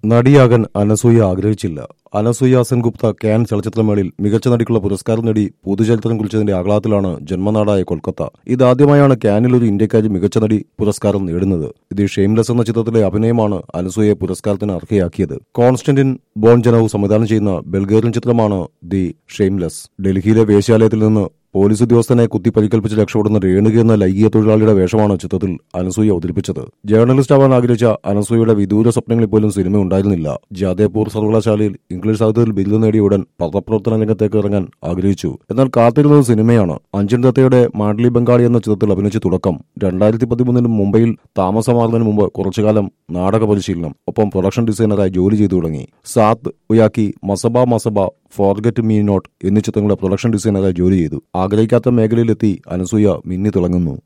നടിയാകാൻ അനസൂയ ആഗ്രഹിച്ചില്ല അനസൂയ സെൻഗുപ്ത ക്യാൻ ചലച്ചിത്രമേളയിൽ മികച്ച നടിക്കുള്ള പുരസ്കാരം നേടി പൊതുചരിത്രം കുറിച്ചതിന്റെ ആഹ്ലാദത്തിലാണ് ജന്മനാടായ കൊൽക്കത്ത ഇതാദ്യമായാണ് ക്യാനിൽ ഒരു ഇന്ത്യക്കാരി മികച്ച നടി പുരസ്കാരം നേടുന്നത് ഇത് ഷെയിംലെസ് എന്ന ചിത്രത്തിലെ അഭിനയമാണ് അനസൂയെ പുരസ്കാരത്തിന് അർഹയാക്കിയത് കോൺസ്റ്റന്റിൻ ബോൺജനവ് സംവിധാനം ചെയ്യുന്ന ബൾഗേറിയൻ ചിത്രമാണ് ദി ഷെയിംലെസ് ഡൽഹിയിലെ വേശ്യാലയത്തിൽ നിന്ന് പോലീസ് ഉദ്യോഗസ്ഥനെ കുത്തി പരിക്കേൽപ്പിച്ച് രക്ഷപ്പെടുന്ന രേണുക എന്ന ലൈംഗിക തൊഴിലാളിയുടെ വേഷമാണ് ചിത്രത്തിൽ അനസൂയ അവതരിപ്പിച്ചത് ജേർണലിസ്റ്റ് ആവാൻ ആഗ്രഹിച്ച അനസൂയയുടെ വിദൂര സ്വപ്നങ്ങളിൽ പോലും സിനിമ ഉണ്ടായിരുന്നില്ല ജാദേപൂർ സർവകലാശാലയിൽ ഇംഗ്ലീഷ് സാഹിത്യത്തിൽ ബിരുദം നേടിയ ഉടൻ പത്രപ്രവർത്തന രംഗത്തേക്ക് ഇറങ്ങാൻ ആഗ്രഹിച്ചു എന്നാൽ കാത്തിരുന്നത് സിനിമയാണ് അഞ്ജൻ ദത്തയുടെ മാഡ്ലി ബംഗാളി എന്ന ചിത്രത്തിൽ അഭിനയിച്ച തുടക്കം രണ്ടായിരത്തി പതിമൂന്നിന് മുംബൈയിൽ താമസമാകുന്നതിന് മുമ്പ് കുറച്ചുകാലം നാടക പരിശീലനം ഒപ്പം പ്രൊഡക്ഷൻ ഡിസൈനറായി ജോലി ചെയ്തു തുടങ്ങി സാത്ത് ഉയാക്കി Masaba Masaba forget me not എന്നീ ചിത്രങ്ങളുടെ പ്രൊഡക്ഷൻ ഡിസൈനറായി ജോലി ചെയ്തു ആഗ്രഹിക്കാത്ത മേഖലയിലെത്തി അനസൂയ മിന്നി തിളങ്ങുന്നു